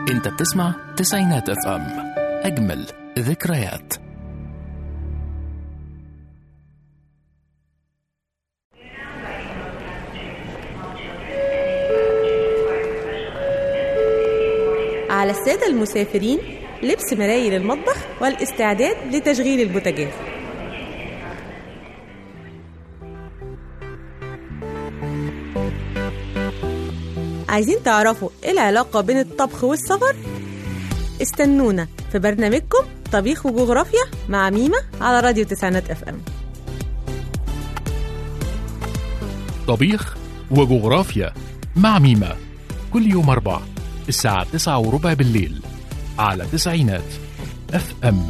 انت بتسمع تسعينات اف ام اجمل ذكريات على السادة المسافرين لبس مرايل المطبخ والاستعداد لتشغيل البوتاجاز عايزين تعرفوا ايه العلاقة بين الطبخ والسفر؟ استنونا في برنامجكم طبيخ وجغرافيا مع ميمة على راديو تسعينات اف ام طبيخ وجغرافيا مع ميمة كل يوم أربع الساعة تسعة وربع بالليل على تسعينات اف ام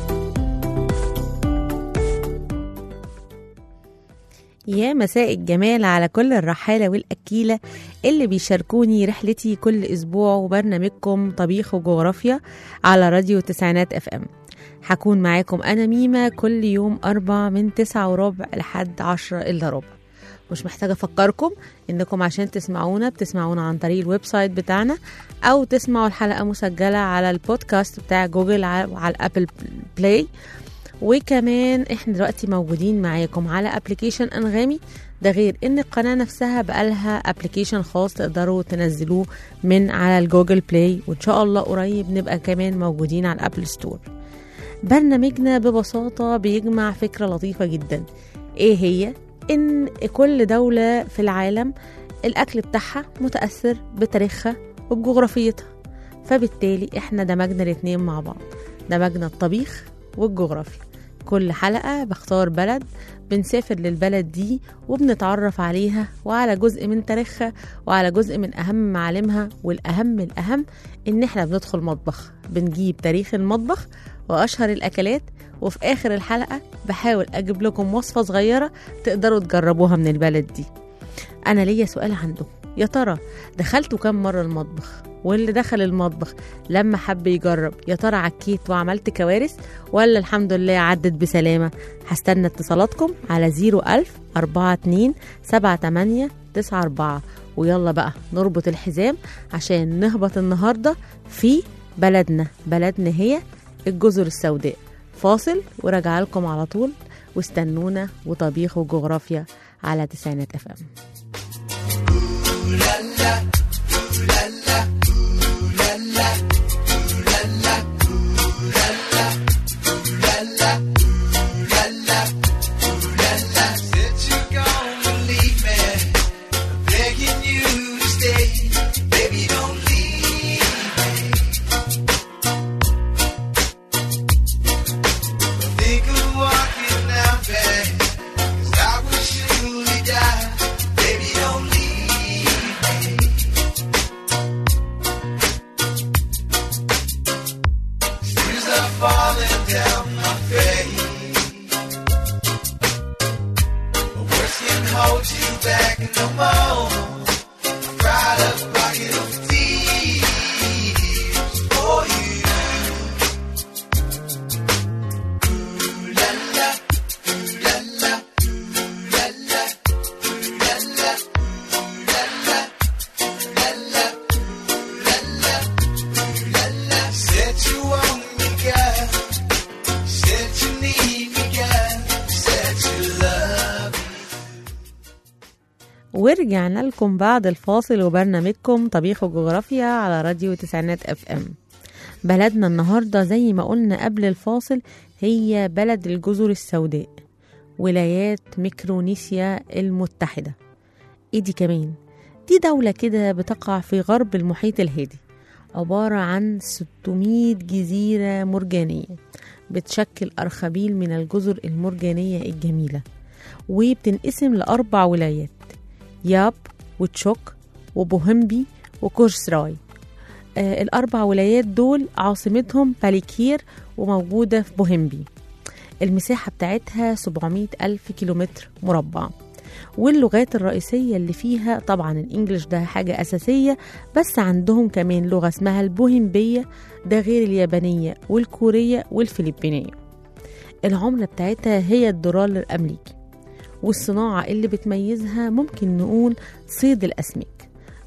يا مساء الجمال على كل الرحالة والأكيلة اللي بيشاركوني رحلتي كل أسبوع وبرنامجكم طبيخ وجغرافيا على راديو تسعينات اف ام هكون معاكم أنا ميمة كل يوم أربع من تسعة وربع لحد عشرة إلا ربع مش محتاجة أفكركم إنكم عشان تسمعونا بتسمعونا عن طريق الويب سايت بتاعنا أو تسمعوا الحلقة مسجلة على البودكاست بتاع جوجل على على الأبل بلاي وكمان احنا دلوقتي موجودين معاكم على ابلكيشن انغامي ده غير ان القناه نفسها بقالها ابلكيشن خاص تقدروا تنزلوه من على الجوجل بلاي وان شاء الله قريب نبقى كمان موجودين على الابل ستور برنامجنا ببساطه بيجمع فكره لطيفه جدا ايه هي ان كل دوله في العالم الاكل بتاعها متاثر بتاريخها وبجغرافيتها فبالتالي احنا دمجنا الاتنين مع بعض دمجنا الطبيخ والجغرافيا كل حلقة بختار بلد بنسافر للبلد دي وبنتعرف عليها وعلى جزء من تاريخها وعلى جزء من أهم معالمها والأهم الأهم إن إحنا بندخل مطبخ بنجيب تاريخ المطبخ وأشهر الأكلات وفي آخر الحلقة بحاول أجيب لكم وصفة صغيرة تقدروا تجربوها من البلد دي أنا ليا سؤال عندكم يا ترى دخلتوا كم مرة المطبخ واللي دخل المطبخ لما حب يجرب يا ترى عكيت وعملت كوارث ولا الحمد لله عدت بسلامة هستنى اتصالاتكم على 01000 42 78 94 ويلا بقى نربط الحزام عشان نهبط النهاردة في بلدنا بلدنا هي الجزر السوداء فاصل وراجع لكم على طول واستنونا وطبيخ وجغرافيا على تسعينات اف ام Said you're gonna leave me, begging you to stay. Baby, don't leave me. Think of walking out back, 'cause I would surely die. Baby, don't leave me. Tears are falling down my face. Words can hold you back no more. Cried a bucket of tears for you. Ooh la la, ooh la la, ooh la la, ooh la la, ooh la la, ooh la la, ooh la la, ooh la la. Said you want me, girl. Said you need me, girl. Said you love me. ورجعنا لكم بعد الفاصل وبرنامجكم طبيخ وجغرافيا على راديو تسعينات اف ام بلدنا النهاردة زي ما قلنا قبل الفاصل هي بلد الجزر السوداء ولايات ميكرونيسيا المتحدة ايه دي كمان دي دولة كده بتقع في غرب المحيط الهادي عبارة عن 600 جزيرة مرجانية بتشكل أرخبيل من الجزر المرجانية الجميلة وبتنقسم لأربع ولايات ياب وتشوك وبوهمبي وكورسراي آه الأربع ولايات دول عاصمتهم باليكير وموجودة في بوهمبي المساحة بتاعتها 700 ألف كيلومتر مربع واللغات الرئيسية اللي فيها طبعا الإنجليش ده حاجة أساسية بس عندهم كمان لغة اسمها البوهمبية ده غير اليابانية والكورية والفلبينية العملة بتاعتها هي الدولار الأمريكي والصناعة اللي بتميزها ممكن نقول صيد الأسماك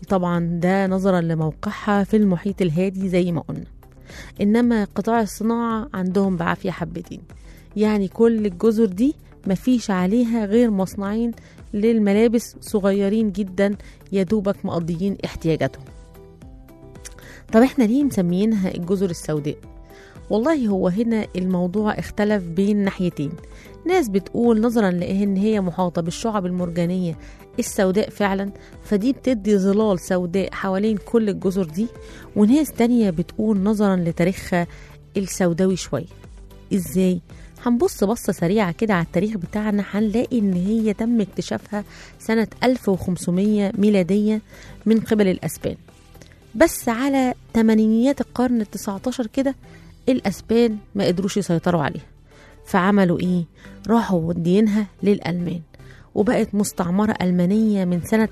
طبعا ده نظرا لموقعها في المحيط الهادي زي ما قلنا إنما قطاع الصناعة عندهم بعافية حبتين يعني كل الجزر دي مفيش عليها غير مصنعين للملابس صغيرين جدا يدوبك مقضيين احتياجاتهم طب احنا ليه مسميينها الجزر السوداء والله هو هنا الموضوع اختلف بين ناحيتين ناس بتقول نظرا لان هي محاطة بالشعب المرجانية السوداء فعلا فدي بتدي ظلال سوداء حوالين كل الجزر دي وناس تانية بتقول نظرا لتاريخها السوداوي شوية ازاي؟ هنبص بصة سريعة كده على التاريخ بتاعنا هنلاقي إن هي تم اكتشافها سنة 1500 ميلادية من قبل الأسبان بس على تمانينيات القرن التسعة عشر كده الأسبان ما قدروش يسيطروا عليها فعملوا إيه؟ راحوا ودينها للألمان وبقت مستعمرة ألمانية من سنة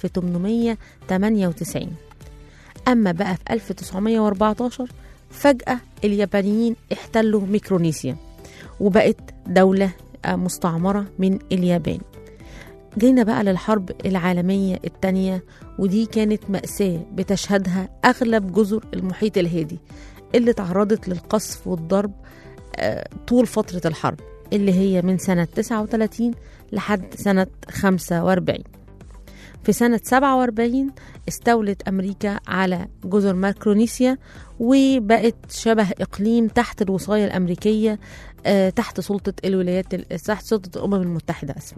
1898 أما بقى في 1914 فجأة اليابانيين احتلوا ميكرونيسيا وبقت دولة آه، مستعمرة من اليابان جينا بقى للحرب العالمية التانية ودي كانت مأساة بتشهدها أغلب جزر المحيط الهادي اللي تعرضت للقصف والضرب آه، طول فترة الحرب اللي هي من سنة 39 لحد سنة 45 في سنة 47 استولت أمريكا على جزر ماكرونيسيا وبقت شبه إقليم تحت الوصاية الأمريكية آه، تحت سلطة الولايات ال- تحت سلطة الأمم المتحدة أسفا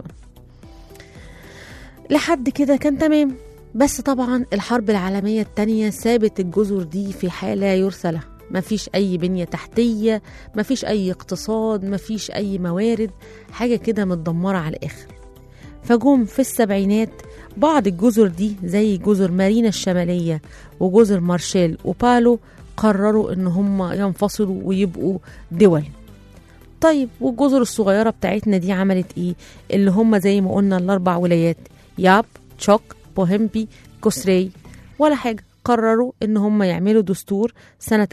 لحد كده كان تمام بس طبعا الحرب العالمية التانية سابت الجزر دي في حالة يرثى لها مفيش أي بنية تحتية مفيش أي اقتصاد مفيش أي موارد حاجة كده متدمرة على الآخر فجم في السبعينات بعض الجزر دي زي جزر مارينا الشمالية وجزر مارشال وبالو قرروا ان هم ينفصلوا ويبقوا دول طيب والجزر الصغيرة بتاعتنا دي عملت ايه اللي هم زي ما قلنا الاربع ولايات ياب تشوك بوهمبي كوسري ولا حاجة قرروا ان هم يعملوا دستور سنة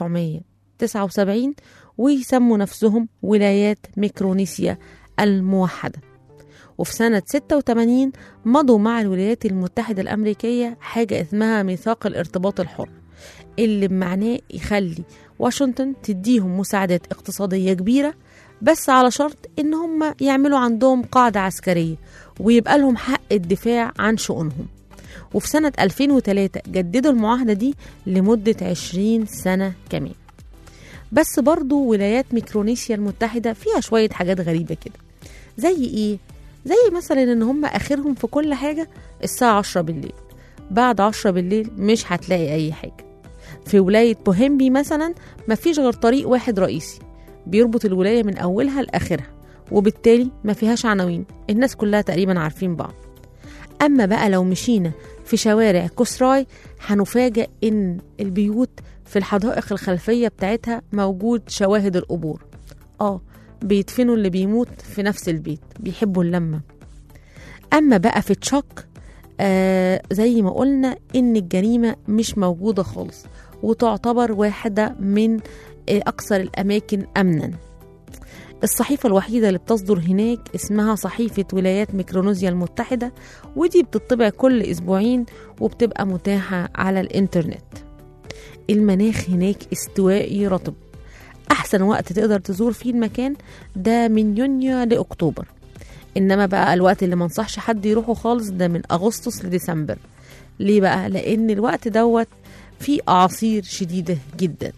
1979 ويسموا نفسهم ولايات ميكرونيسيا الموحدة وفي سنة 86 مضوا مع الولايات المتحدة الأمريكية حاجة اسمها ميثاق الارتباط الحر اللي بمعناه يخلي واشنطن تديهم مساعدات اقتصادية كبيرة بس على شرط ان هم يعملوا عندهم قاعدة عسكرية ويبقى لهم حق الدفاع عن شؤونهم وفي سنة 2003 جددوا المعاهدة دي لمدة 20 سنة كمان بس برضو ولايات ميكرونيسيا المتحدة فيها شوية حاجات غريبة كده زي ايه؟ زي مثلا ان هم اخرهم في كل حاجة الساعة 10 بالليل بعد 10 بالليل مش هتلاقي اي حاجة في ولاية بوهمبي مثلا مفيش غير طريق واحد رئيسي بيربط الولاية من أولها لآخرها وبالتالي ما فيهاش عناوين الناس كلها تقريبا عارفين بعض أما بقى لو مشينا في شوارع كوسراي هنفاجأ إن البيوت في الحدائق الخلفية بتاعتها موجود شواهد القبور آه بيدفنوا اللي بيموت في نفس البيت بيحبوا اللمة أما بقى في تشوك آه زي ما قلنا إن الجريمة مش موجودة خالص وتعتبر واحدة من آه أكثر الأماكن أمنا الصحيفة الوحيدة اللي بتصدر هناك اسمها صحيفة ولايات ميكرونيسيا المتحدة ودي بتطبع كل أسبوعين وبتبقى متاحة على الإنترنت المناخ هناك استوائي رطب أحسن وقت تقدر تزور فيه المكان ده من يونيو لأكتوبر إنما بقى الوقت اللي منصحش حد يروحه خالص ده من أغسطس لديسمبر ليه بقى؟ لأن الوقت دوت فيه أعاصير شديدة جدا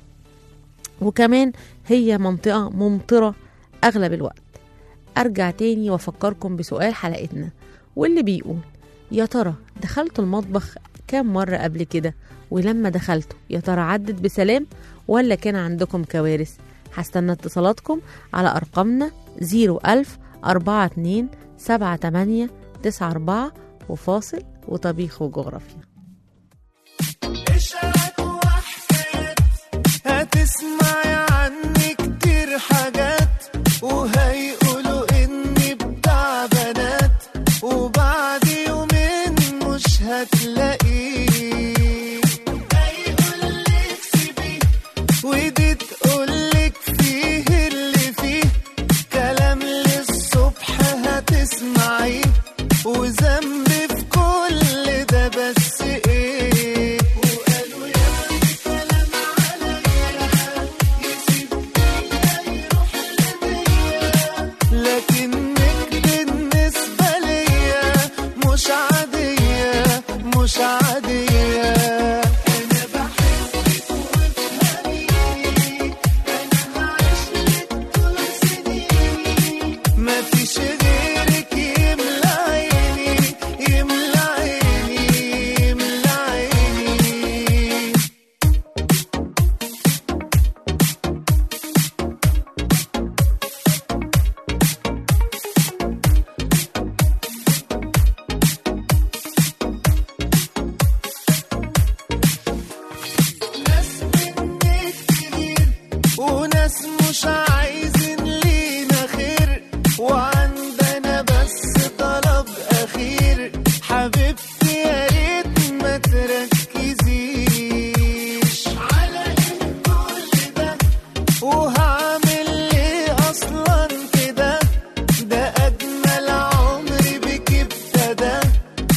وكمان هي منطقة ممطرة أغلب الوقت أرجع تاني وأفكركم بسؤال حلقتنا واللي بيقول يا ترى دخلت المطبخ كام مرة قبل كده ولما دخلته يا ترى عدت بسلام ولا كان عندكم كوارث هستنى اتصالاتكم على أرقامنا 01000 42 78 94 وفاصل وطبيخ وجغرافيا اشارات وحكايات هتسمعي عني كتير حاجات وهيقولوا اني بتاع بنات وبعد يومين مش هتلاقيه هيقولك سيبيه ودي تقولك فيه اللي فيه كلام للصبح هتسمعيه وذنبي في كل ده بس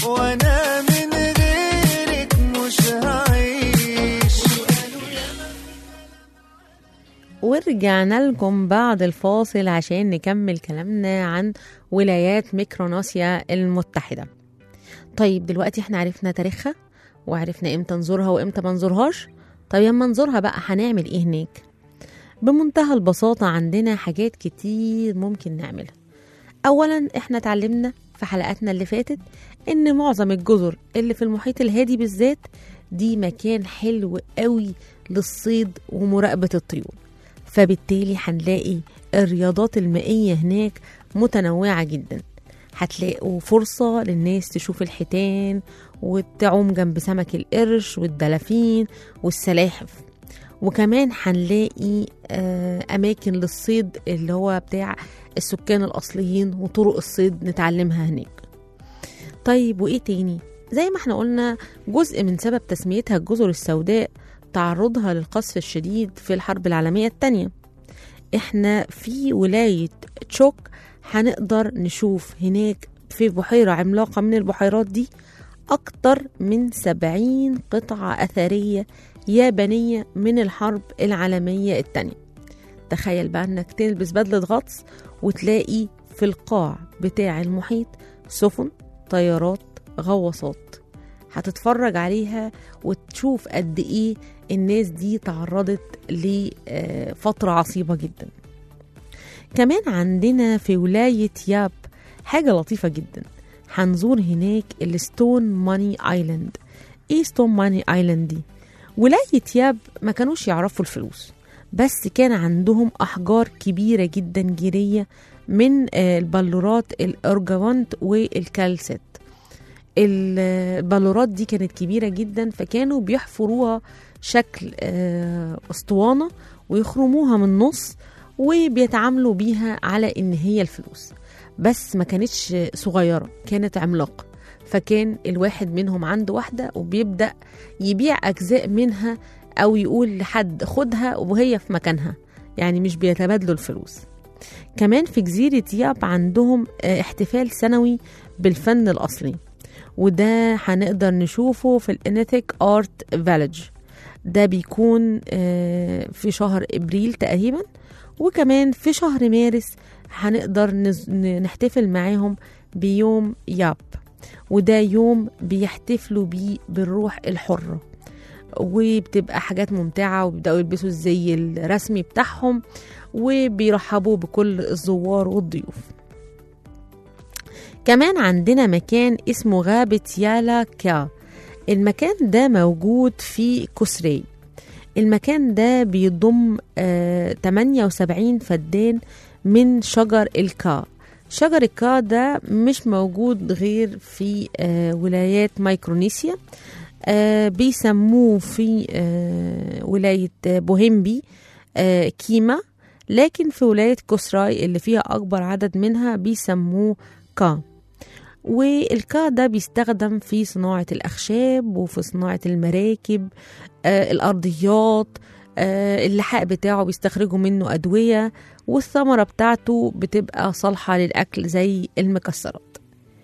وانا من غيرك مش هعيش ورجعنا لكم بعد الفاصل عشان نكمل كلامنا عن ولايات ميكروناسيا المتحدة طيب دلوقتي احنا عرفنا تاريخها وعرفنا امتى نزورها وامتى ما نزورهاش طيب لما نزورها بقى هنعمل ايه هناك بمنتهى البساطة عندنا حاجات كتير ممكن نعملها أولا احنا اتعلمنا في حلقاتنا اللي فاتت إن معظم الجزر اللي في المحيط الهادي بالذات دي مكان حلو قوي للصيد ومراقبة الطيور فبالتالي هنلاقي الرياضات المائية هناك متنوعة جدا هتلاقوا فرصة للناس تشوف الحيتان وتعوم جنب سمك القرش والدلافين والسلاحف وكمان هنلاقي آه، أماكن للصيد اللي هو بتاع السكان الأصليين وطرق الصيد نتعلمها هناك طيب وإيه تاني؟ زي ما احنا قلنا جزء من سبب تسميتها الجزر السوداء تعرضها للقصف الشديد في الحرب العالمية التانية احنا في ولاية تشوك هنقدر نشوف هناك في بحيرة عملاقة من البحيرات دي أكتر من سبعين قطعة أثرية يابانية من الحرب العالمية التانية تخيل بقى انك تلبس بدلة غطس وتلاقي في القاع بتاع المحيط سفن طيارات غواصات هتتفرج عليها وتشوف قد ايه الناس دي تعرضت لفترة عصيبة جدا كمان عندنا في ولاية ياب حاجة لطيفة جدا هنزور هناك الستون ماني ايلاند ايه ستون ماني ايلاند دي ولاية ياب ما كانوش يعرفوا الفلوس بس كان عندهم أحجار كبيرة جدا جيرية من آه، البلورات الأرجوانت والكالسيت البلورات دي كانت كبيرة جدا فكانوا بيحفروها شكل آه، اسطوانة ويخرموها من النص وبيتعاملوا بيها على ان هي الفلوس بس ما كانتش صغيرة كانت عملاقة فكان الواحد منهم عنده واحدة وبيبدأ يبيع أجزاء منها أو يقول لحد خدها وهي في مكانها يعني مش بيتبادلوا الفلوس كمان في جزيرة ياب عندهم آه، احتفال سنوي بالفن الأصلي وده هنقدر نشوفه في الانيثيك ارت فيلج ده بيكون آه، في شهر ابريل تقريبا وكمان في شهر مارس هنقدر نز- ن- نحتفل معاهم بيوم ياب وده يوم بيحتفلوا بيه بالروح الحرة وبتبقى حاجات ممتعة وبيبدأوا يلبسوا الزي الرسمي بتاعهم وبيرحبوا بكل الزوار والضيوف كمان عندنا مكان اسمه غابة يالا كا المكان ده موجود في كسري المكان ده بيضم آه 78 فدان من شجر الكا شجر الكا ده مش موجود غير في آه ولايات مايكرونيسيا آه بيسموه في آه ولاية آه، بوهيمبي آه كيما لكن في ولاية كسراي اللي فيها أكبر عدد منها بيسموه كا والكا ده بيستخدم في صناعة الأخشاب وفي صناعة المراكب آه الأرضيات آه اللحاء بتاعه بيستخرجوا منه أدوية والثمرة بتاعته بتبقى صالحة للأكل زي المكسرات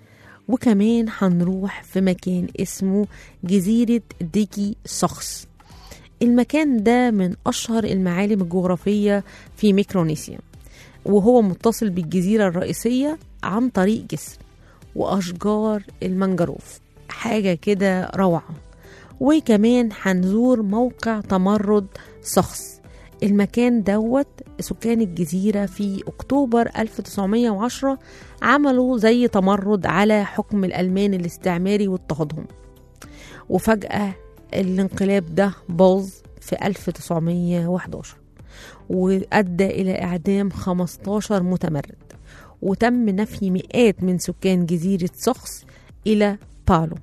وكمان هنروح في مكان اسمه جزيرة ديكي سوخس المكان ده من أشهر المعالم الجغرافية في ميكرونيسيا وهو متصل بالجزيرة الرئيسية عن طريق جسر وأشجار المنجروف حاجة كده روعة وكمان هنزور موقع تمرد سخس المكان دوت سكان الجزيرة في أكتوبر 1910 عملوا زي تمرد على حكم الألمان الاستعماري واضطهادهم وفجأة الانقلاب ده باظ في 1911 وأدى إلى إعدام 15 متمرد وتم نفي مئات من سكان جزيرة سخس إلى بالو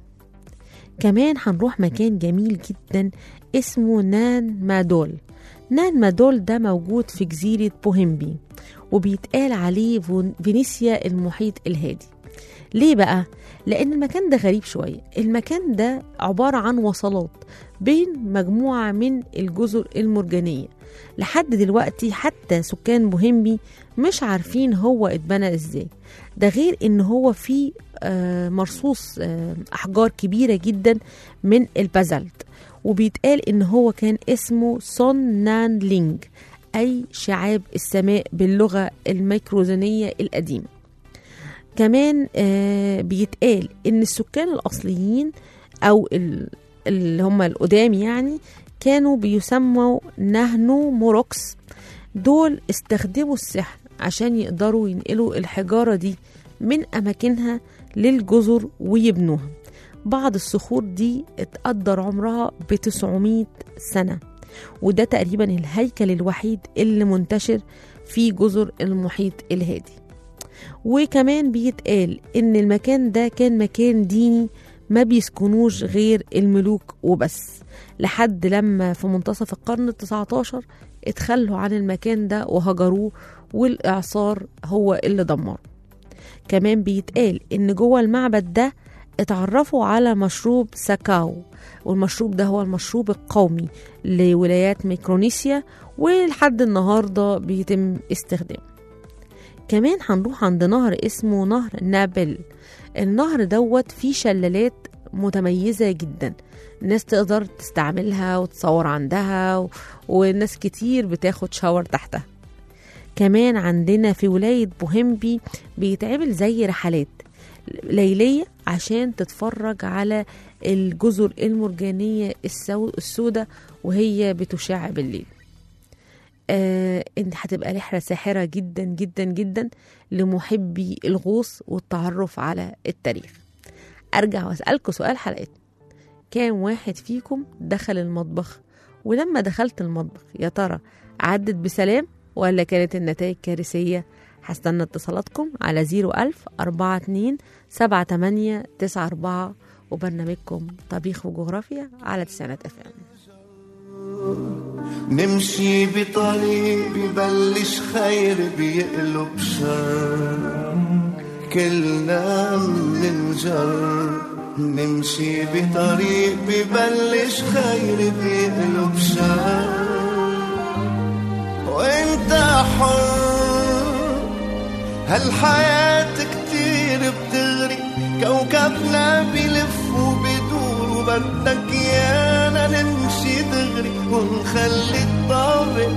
كمان هنروح مكان جميل جدا اسمه نان مادول نان مادول ده موجود في جزيرة بوهيمبي وبيتقال عليه فون- فينيسيا المحيط الهادي ليه بقى؟ لأن المكان ده غريب شوية المكان ده عبارة عن وصلات بين مجموعة من الجزر المرجانية لحد دلوقتي حتى سكان بوهيمبي مش عارفين هو اتبنى ازاي ده غير ان هو فيه آه، مرصوص آه، أحجار كبيرة جدا من البازلت وبيتقال إن هو كان اسمه سون نان لينج أي شعاب السماء باللغة الميكروزينية القديمة كمان آه، بيتقال إن السكان الأصليين أو ال- اللي هم القدام يعني كانوا بيسموا نهنو موروكس دول استخدموا السحر عشان يقدروا ينقلوا الحجارة دي من أماكنها للجزر ويبنوها بعض الصخور دي اتقدر عمرها ب 900 سنة وده تقريبا الهيكل الوحيد اللي منتشر في جزر المحيط الهادي وكمان بيتقال ان المكان ده كان مكان ديني ما بيسكنوش غير الملوك وبس لحد لما في منتصف القرن التسعة عشر اتخلوا عن المكان ده وهجروه والإعصار هو اللي دمره كمان بيتقال إن جوه المعبد ده اتعرفوا على مشروب ساكاو والمشروب ده هو المشروب القومي لولايات ميكرونيسيا ولحد النهاردة بيتم استخدامه كمان هنروح عند نهر اسمه نهر نابل النهر دوت فيه شلالات متميزة جدا الناس تقدر تستعملها وتصور عندها و... وناس كتير بتاخد شاور تحتها كمان عندنا في ولاية بوهمبي بيتعمل زي رحلات ليلية عشان تتفرج على الجزر المرجانية السو... السوداء وهي بتشع بالليل آه ان هتبقى رحلة ساحرة جدا جدا جدا لمحبي الغوص والتعرف على التاريخ ارجع واسألكم سؤال حلقتنا كام واحد فيكم دخل المطبخ ولما دخلت المطبخ يا ترى عدت بسلام ولا كانت النتائج كارثية هستنى اتصالاتكم على 01000 42 78 94 وبرنامجكم طبيخ وجغرافيا على تسعينات اف ام نمشي بطريق ببلش خير بيقلب شر كلنا مننجر نمشي بطريق ببلش خير بيقلب شر وانت حر هالحياة كتير بتغري كوكبنا بيلف وبدور وبدك يانا نمشي دغري ونخلي الطابق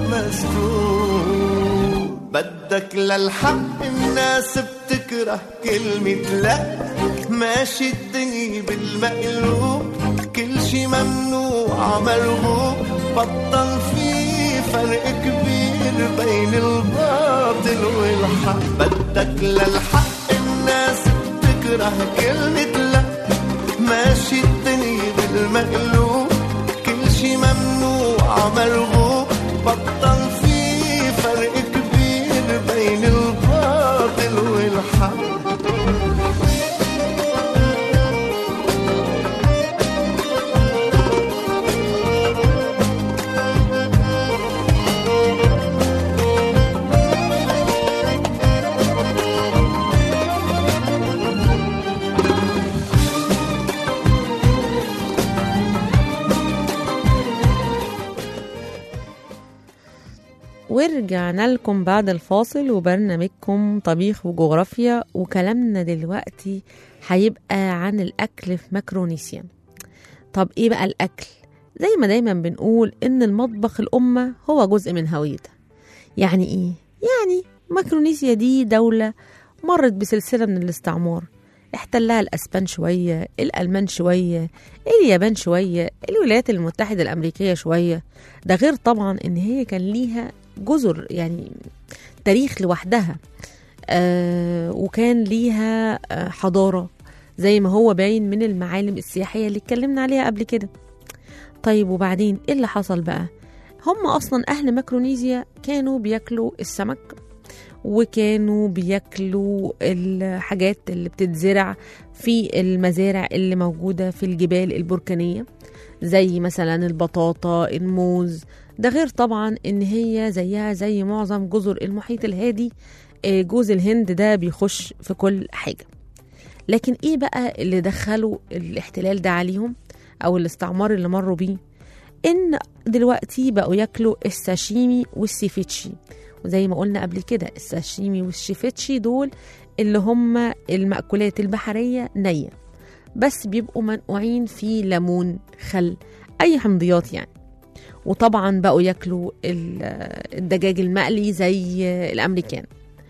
مستور بدك للحق الناس بتكره كلمة لا ماشي الدنيا بالمقلوب كل شي ممنوع مرغوب بطل في فرق كبير بين الباطل والحق بدك للحق الناس بتكره كلمة لا ماشي الدنيا بالمقلوب كل شي ممنوع مرغوب بطل في فرق كبير بين الباطل والحق ورجعنا لكم بعد الفاصل وبرنامجكم طبيخ وجغرافيا وكلامنا دلوقتي هيبقى عن الأكل في ماكرونيسيا طب إيه بقى الأكل؟ زي ما دايما بنقول إن المطبخ الأمة هو جزء من هويتها يعني إيه؟ يعني ماكرونيسيا دي دولة مرت بسلسلة من الاستعمار احتلها الأسبان شوية الألمان شوية اليابان شوية الولايات المتحدة الأمريكية شوية ده غير طبعا إن هي كان ليها جزر يعني تاريخ لوحدها آه وكان ليها آه حضارة زي ما هو باين من المعالم السياحية اللي اتكلمنا عليها قبل كده طيب وبعدين ايه اللي حصل بقى هم اصلا اهل ماكرونيزيا كانوا بياكلوا السمك وكانوا بياكلوا الحاجات اللي بتتزرع في المزارع اللي موجودة في الجبال البركانية زي مثلا البطاطا الموز ده غير طبعا ان هي زيها زي معظم جزر المحيط الهادي آه، جوز الهند ده بيخش في كل حاجة لكن ايه بقى اللي دخلوا الاحتلال ده عليهم او الاستعمار اللي مروا بيه ان دلوقتي بقوا ياكلوا الساشيمي والسيفيتشي وزي ما قلنا قبل كده الساشيمي والشيفيتشي دول اللي هم المأكولات البحرية نية بس بيبقوا منقوعين في ليمون خل أي حمضيات يعني وطبعا بقوا ياكلوا ال- الدجاج المقلي زي الأمريكان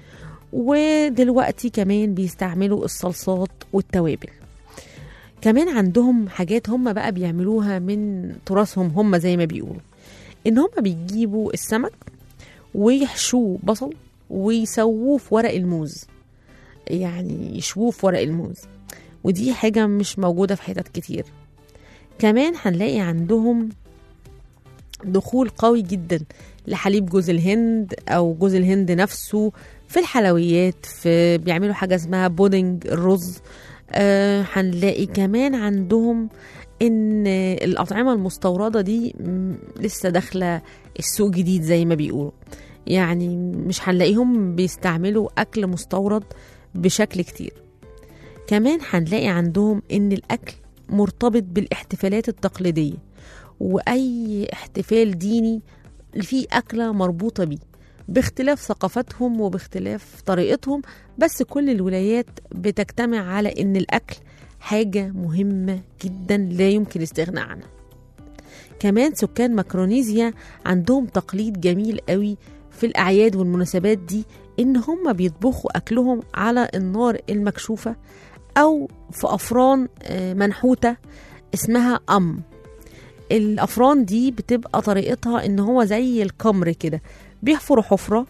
ودلوقتي كمان بيستعملوا الصلصات والتوابل كمان عندهم حاجات هم بقى بيعملوها من تراثهم هم زي ما بيقولوا ان هم بيجيبوا السمك ويحشوه بصل ويسووه في ورق الموز يعني يشووه في ورق الموز ودي حاجة مش موجودة في حتت كتير كمان هنلاقي عندهم دخول قوي جدا لحليب جوز الهند او جوز الهند نفسه في الحلويات في بيعملوا حاجه اسمها بودنج الرز آه، هنلاقي كمان عندهم ان الاطعمه المستورده دي م، لسه داخله السوق جديد زي ما بيقولوا يعني مش هنلاقيهم بيستعملوا اكل مستورد بشكل كتير كمان هنلاقي عندهم ان الاكل مرتبط بالاحتفالات التقليديه واي احتفال ديني فيه اكله مربوطه بيه باختلاف ثقافتهم وباختلاف طريقتهم بس كل الولايات بتجتمع على ان الاكل حاجه مهمه جدا لا يمكن الاستغناء عنها كمان سكان مكرونيزيا عندهم تقليد جميل قوي في الاعياد والمناسبات دي ان هم بيطبخوا اكلهم على النار المكشوفه او في افران آه، منحوته اسمها ام الافران دي بتبقى طريقتها ان هو زي الكمر كده بيحفروا حفره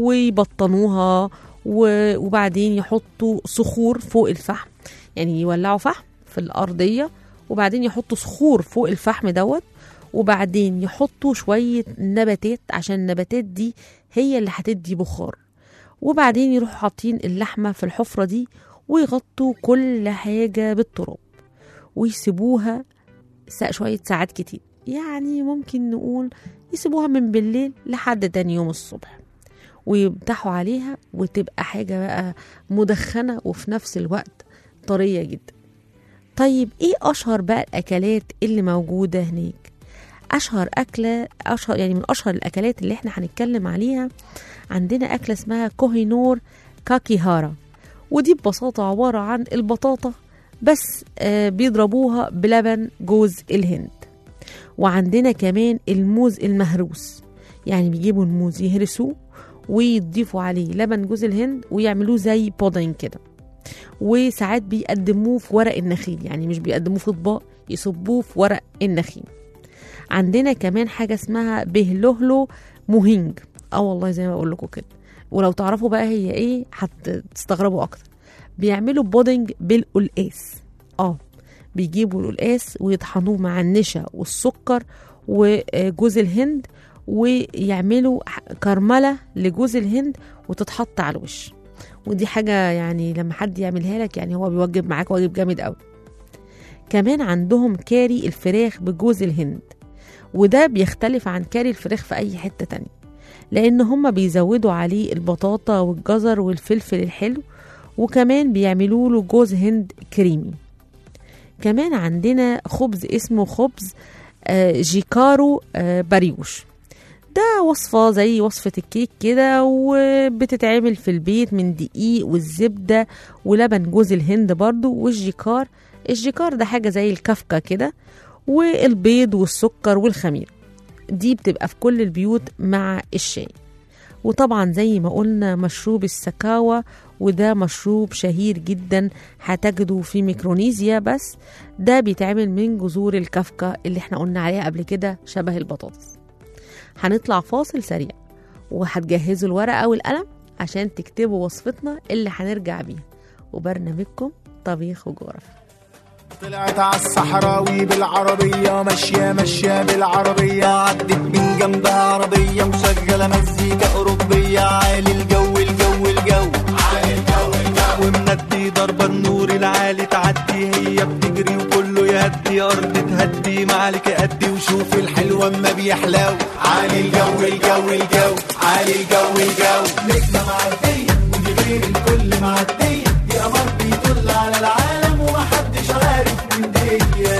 ويبطنوها و- وبعدين يحطوا صخور فوق الفحم يعني يولعوا فحم في الارضيه وبعدين يحطوا صخور فوق الفحم دوت وبعدين يحطوا شويه نباتات عشان النباتات دي هي اللي هتدي بخار وبعدين يروحوا حاطين اللحمه في الحفره دي ويغطوا كل حاجه بالتراب ويسيبوها سا- شوية ساعات كتير يعني ممكن نقول يسيبوها من بالليل لحد تاني يوم الصبح ويمتحوا عليها وتبقى حاجة بقى مدخنة وفي نفس الوقت طرية جدا طيب ايه اشهر بقى الاكلات اللي موجودة هناك اشهر اكلة اشهر يعني من اشهر الاكلات اللي احنا هنتكلم عليها عندنا اكلة اسمها كوهينور كاكيهارا ودي ببساطة عبارة عن البطاطا بس آه، بيضربوها بلبن جوز الهند وعندنا كمان الموز المهروس يعني بيجيبوا الموز يهرسوه ويضيفوا عليه لبن جوز الهند ويعملوه زي بودنج كده وساعات بيقدموه في ورق النخيل يعني مش بيقدموه في اطباق يصبوه في ورق النخيل عندنا كمان حاجه اسمها بهلهلو موهينج اه والله زي ما بقول لكم كده ولو تعرفوا بقى هي ايه هتستغربوا اكتر بيعملوا بودنج بالقلقاس اه بيجيبوا القلقاس ويطحنوه مع النشا والسكر وجوز الهند ويعملوا ح- كرمله لجوز الهند وتتحط على الوش ودي حاجه يعني لما حد يعملها لك يعني هو بيوجب معاك واجب جامد قوي كمان عندهم كاري الفراخ بجوز الهند وده بيختلف عن كاري الفراخ في اي حته تانية لان هم بيزودوا عليه البطاطا والجزر والفلفل الحلو وكمان بيعملوا له جوز هند كريمي كمان عندنا خبز اسمه خبز آه، جيكارو آه، باريوش ده وصفة زي وصفة الكيك كده وبتتعمل في البيت من دقيق والزبدة ولبن جوز الهند برضو والجيكار الجيكار ده حاجة زي الكفكة كده والبيض والسكر والخمير دي بتبقى في كل البيوت مع الشاي وطبعا زي ما قلنا مشروب السكاوى وده مشروب شهير جدا هتجده في ميكرونيزيا بس ده بيتعمل من جذور الكفكة اللي احنا قلنا عليها قبل كده شبه البطاطس هنطلع فاصل سريع وهتجهزوا الورقة والقلم عشان تكتبوا وصفتنا اللي هنرجع بيها وبرنامجكم طبيخ وجغرافيا طلعت على الصحراوي بالعربية ماشية ماشية بالعربية عدت من جنبها عربية مشغلة مزيكا أوروبية عالي الجو الجو الجو عالي الجو الجو ومندي ضربة النور العالي تعدي هي بتجري وكله يهدي أرض تهدي معلك أدي وشوف الحلوة أما بيحلو عالي الجو الجو الجو عالي الجو الجو نجمة معدية ودي غير الكل معدية دي قمر بيطل على العالم ومحدش عارف من دي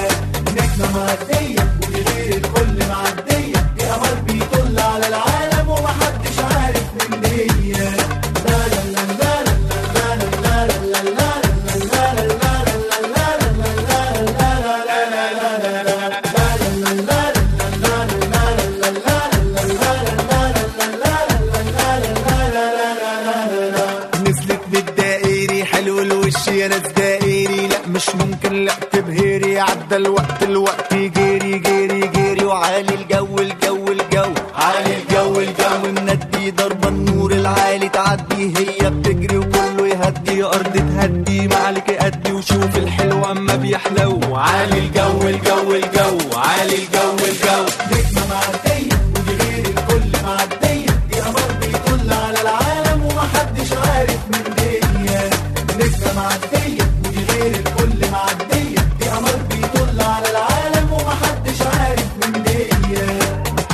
نجمة معدية ودي غير الكل معدية دي قمر بيطل على العالم ومحدش عارف من دي لا لا لا لا لا لا لا عدى الوقت الوقت جري جري جري وعالي الجو الجو الجو عالي الجو الجو مندي ضربة النور العالي تعدي هي بتجري وكله يهدي أرض تهدي معلك أدي وشوف الحلو أما بيحلو عالي الجو الجو الجو عالي الجو الجو نجمة معدية ودي غير الكل معدية دي قمر بيطل على العالم ومحدش عارف من دنيا نجمة معدية ودي غير الكل معدية دي قمر بيطل على العالم ومحدش عارف من دنيا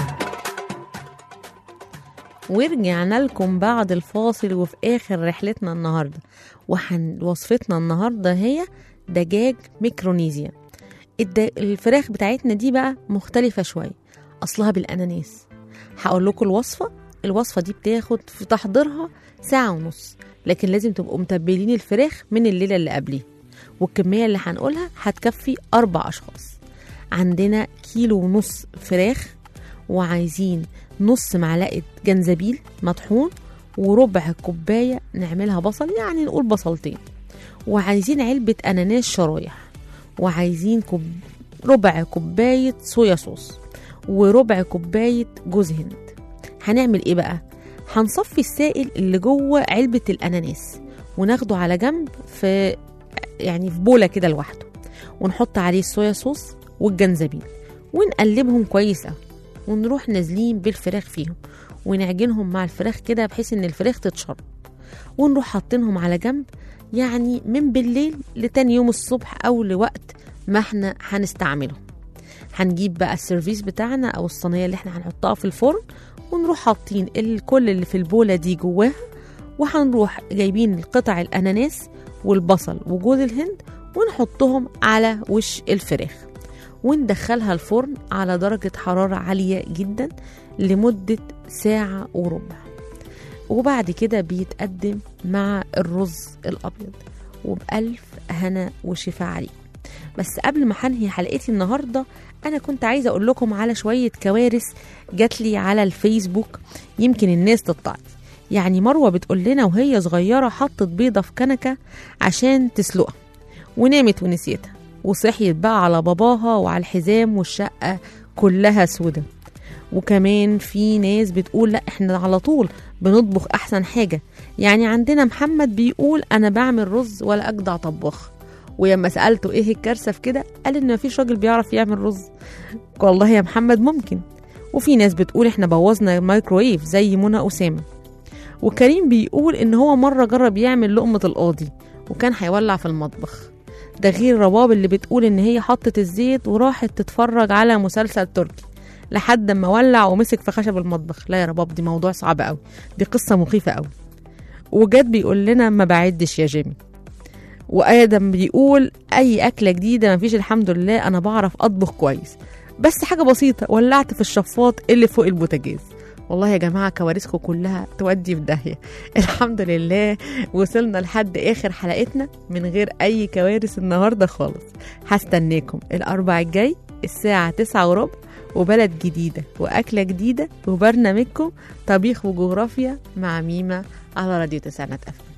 ورجعنا لكم بعد الفاصل وفي آخر رحلتنا النهاردة وحن وصفتنا النهاردة هي دجاج ميكرونيزيا الد... الفراخ بتاعتنا دي بقى مختلفة شوية أصلها بالأناناس هقول لكم الوصفة الوصفة دي بتاخد في تحضيرها ساعة ونص لكن لازم تبقوا متبلين الفراخ من الليلة اللي قبليه والكمية اللي هنقولها هتكفي أربع أشخاص عندنا كيلو ونص فراخ وعايزين نص معلقة جنزبيل مطحون وربع كوباية نعملها بصل يعني نقول بصلتين وعايزين علبة أناناس شرايح وعايزين كوب... ربع كوباية صويا صوص وربع كوباية جوز هند هنعمل ايه بقى هنصفي السائل اللي جوه علبة الأناناس وناخده على جنب في يعني في بولة كده لوحده ونحط عليه الصويا صوص والجنزبيل ونقلبهم كويس قوي ونروح نازلين بالفراخ فيهم ونعجنهم مع الفراخ كده بحيث ان الفراخ تتشرب ونروح حاطينهم على جنب يعني من بالليل لتاني يوم الصبح او لوقت ما احنا هنستعملهم هنجيب بقى السيرفيس بتاعنا او الصينيه اللي احنا هنحطها في الفرن ونروح حاطين الكل اللي في البوله دي جواها وهنروح جايبين قطع الاناناس والبصل وجوز الهند ونحطهم على وش الفراخ وندخلها الفرن على درجة حرارة عالية جدا لمدة ساعة وربع وبعد كده بيتقدم مع الرز الأبيض وبألف هنا وشفا عليه بس قبل ما هنهي حلقتي النهاردة أنا كنت عايزة أقول لكم على شوية كوارث جات لي على الفيسبوك يمكن الناس تتعظ يعني مروة بتقول لنا وهي صغيرة حطت بيضة في كنكة عشان تسلقها ونامت ونسيتها وصحيت بقى على باباها وعلى الحزام والشقة كلها سودة وكمان في ناس بتقول لا احنا على طول بنطبخ احسن حاجة يعني عندنا محمد بيقول انا بعمل رز ولا اجدع طباخ ولما سألته ايه الكارثة في كده قال ان مفيش راجل بيعرف يعمل رز والله يا محمد ممكن وفي ناس بتقول احنا بوظنا الميكرويف زي منى أسامة وكريم بيقول ان هو مرة جرب يعمل لقمة القاضي وكان هيولع في المطبخ ده غير رباب اللي بتقول ان هي حطت الزيت وراحت تتفرج على مسلسل تركي لحد ما ولع ومسك في خشب المطبخ لا يا رباب دي موضوع صعب قوي دي قصة مخيفة قوي وجد بيقول لنا ما بعدش يا جيمي وادم بيقول اي اكله جديده مفيش الحمد لله انا بعرف اطبخ كويس بس حاجه بسيطه ولعت في الشفاط اللي فوق البوتاجاز والله يا جماعه كوارثكم كلها تودي في داهيه الحمد لله وصلنا لحد اخر حلقتنا من غير اي كوارث النهارده خالص هستناكم الاربع الجاي الساعه تسعة وربع وبلد جديدة وأكلة جديدة وبرنامجكم طبيخ وجغرافيا مع ميمة على راديو تسعينات أفلام